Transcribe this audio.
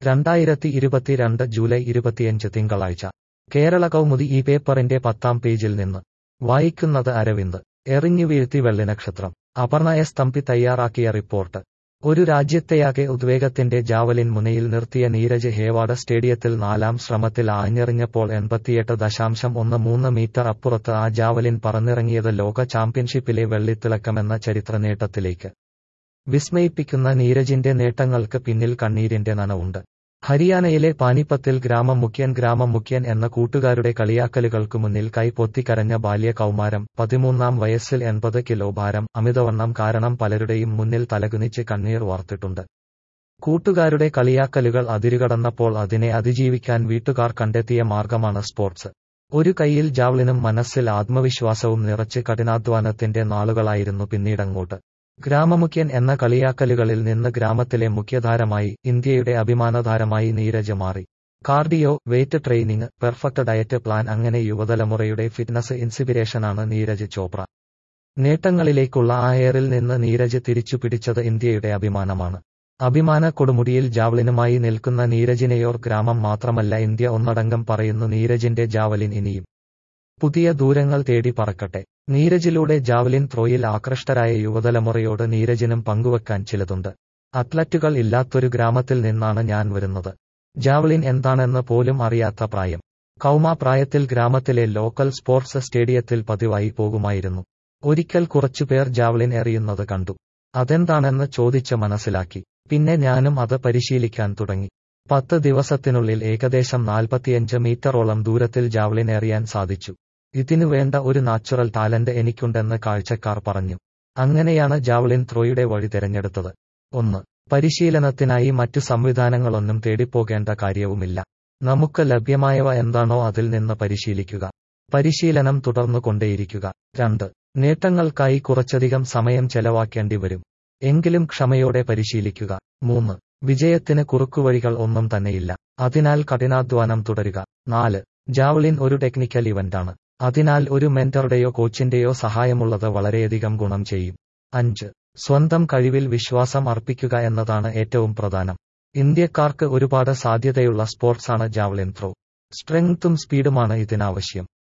രണ്ടായിരത്തി ഇരുപത്തിരണ്ട് ജൂലൈ ഇരുപത്തിയഞ്ച് തിങ്കളാഴ്ച കേരള കൗമുദി ഈ പേപ്പറിന്റെ പത്താം പേജിൽ നിന്ന് വായിക്കുന്നത് അരവിന്ദ് എറിഞ്ഞു വീഴ്ത്തി വെള്ളിനക്ഷത്രം അപർണ എസ് തമ്പി തയ്യാറാക്കിയ റിപ്പോർട്ട് ഒരു രാജ്യത്തെയാകെ ഉദ്വേഗത്തിന്റെ ജാവലിൻ മുനയിൽ നിർത്തിയ നീരജ് ഹേവാഡ് സ്റ്റേഡിയത്തിൽ നാലാം ശ്രമത്തിൽ ആഞ്ഞെറിഞ്ഞപ്പോൾ എൺപത്തിയെട്ട് ദശാംശം ഒന്ന് മൂന്ന് മീറ്റർ അപ്പുറത്ത് ആ ജാവലിൻ പറന്നിറങ്ങിയത് ലോക ചാമ്പ്യൻഷിപ്പിലെ വെള്ളിത്തിളക്കമെന്ന ചരിത്ര നേട്ടത്തിലേക്ക് വിസ്മയിപ്പിക്കുന്ന നീരജിന്റെ നേട്ടങ്ങൾക്ക് പിന്നിൽ കണ്ണീരിന്റെ നനവുണ്ട് ഹരിയാനയിലെ പാനിപ്പത്തിൽ ഗ്രാമമുഖ്യൻ ഗ്രാമമുഖ്യൻ എന്ന കൂട്ടുകാരുടെ കളിയാക്കലുകൾക്കു മുന്നിൽ കൈ പൊത്തിക്കരഞ്ഞ ബാല്യ കൗമാരം പതിമൂന്നാം വയസ്സിൽ എൺപത് കിലോ ഭാരം അമിതവണ്ണം കാരണം പലരുടെയും മുന്നിൽ തലകുനിച്ച് കണ്ണീർ വാർത്തിട്ടുണ്ട് കൂട്ടുകാരുടെ കളിയാക്കലുകൾ അതിരുകടന്നപ്പോൾ അതിനെ അതിജീവിക്കാൻ വീട്ടുകാർ കണ്ടെത്തിയ മാർഗമാണ് സ്പോർട്സ് ഒരു കൈയിൽ ജാവ്ലിനും മനസ്സിൽ ആത്മവിശ്വാസവും നിറച്ച് കഠിനാധ്വാനത്തിന്റെ നാളുകളായിരുന്നു പിന്നീടങ്ങോട്ട് ഗ്രാമമുഖ്യൻ എന്ന കളിയാക്കലുകളിൽ നിന്ന് ഗ്രാമത്തിലെ മുഖ്യധാരമായി ഇന്ത്യയുടെ അഭിമാനധാരമായി നീരജ് മാറി cardio weight training perfect diet plan അങ്ങനെ യുവതലമുറയുടെ ഫിറ്റ്നസ് ഇൻസ്പിരേഷനാണ് നീരജ് ചോപ്ര നേട്ടങ്ങളിലേക്കുള്ള ആ എയറിൽ നിന്ന് നീരജ് തിരിച്ചു പിടിച്ചത് ഇന്ത്യയുടെ അഭിമാനമാണ് അഭിമാന കൊടുമുടിയിൽ ജാവ്ലിനുമായി നിൽക്കുന്ന നീരജിനെയോർ ഗ്രാമം മാത്രമല്ല ഇന്ത്യ ഒന്നടങ്കം പറയുന്നു നീരജിന്റെ ജാവലിൻ ഇനിയും പുതിയ ദൂരങ്ങൾ തേടി പറക്കട്ടെ നീരജിലൂടെ ജാവലിൻ ത്രോയിൽ ആകൃഷ്ടരായ യുവതലമുറയോട് നീരജിനും പങ്കുവെക്കാൻ ചിലതുണ്ട് അത്ലറ്റുകൾ ഇല്ലാത്തൊരു ഗ്രാമത്തിൽ നിന്നാണ് ഞാൻ വരുന്നത് ജാവലിൻ എന്താണെന്ന് പോലും അറിയാത്ത പ്രായം കൗമാ പ്രായത്തിൽ ഗ്രാമത്തിലെ ലോക്കൽ സ്പോർട്സ് സ്റ്റേഡിയത്തിൽ പതിവായി പോകുമായിരുന്നു ഒരിക്കൽ കുറച്ചുപേർ ജാവലിൻ എറിയുന്നത് കണ്ടു അതെന്താണെന്ന് ചോദിച്ച് മനസ്സിലാക്കി പിന്നെ ഞാനും അത് പരിശീലിക്കാൻ തുടങ്ങി പത്ത് ദിവസത്തിനുള്ളിൽ ഏകദേശം നാൽപ്പത്തിയഞ്ച് മീറ്ററോളം ദൂരത്തിൽ ജാവലിൻ എറിയാൻ സാധിച്ചു ഇതിനു വേണ്ട ഒരു നാച്ചുറൽ ടാലന്റ് എനിക്കുണ്ടെന്ന് കാഴ്ചക്കാർ പറഞ്ഞു അങ്ങനെയാണ് ജാവലിൻ ത്രോയുടെ വഴി തിരഞ്ഞെടുത്തത് ഒന്ന് പരിശീലനത്തിനായി മറ്റു സംവിധാനങ്ങളൊന്നും തേടിപ്പോകേണ്ട കാര്യവുമില്ല നമുക്ക് ലഭ്യമായവ എന്താണോ അതിൽ നിന്ന് പരിശീലിക്കുക പരിശീലനം തുടർന്നു കൊണ്ടേയിരിക്കുക രണ്ട് നേട്ടങ്ങൾക്കായി കുറച്ചധികം സമയം ചെലവാക്കേണ്ടി വരും എങ്കിലും ക്ഷമയോടെ പരിശീലിക്കുക മൂന്ന് വിജയത്തിന് കുറുക്കുവഴികൾ ഒന്നും തന്നെയില്ല അതിനാൽ കഠിനാധ്വാനം തുടരുക നാല് ജാവലിൻ ഒരു ടെക്നിക്കൽ ഇവന്റാണ് അതിനാൽ ഒരു മെന്ററുടെയോ കോച്ചിന്റെയോ സഹായമുള്ളത് വളരെയധികം ഗുണം ചെയ്യും അഞ്ച് സ്വന്തം കഴിവിൽ വിശ്വാസം അർപ്പിക്കുക എന്നതാണ് ഏറ്റവും പ്രധാനം ഇന്ത്യക്കാർക്ക് ഒരുപാട് സാധ്യതയുള്ള സ്പോർട്സാണ് ജാവലിൻ ത്രോ സ്ട്രെങ്ത്തും സ്പീഡുമാണ് ഇതിനാവശ്യം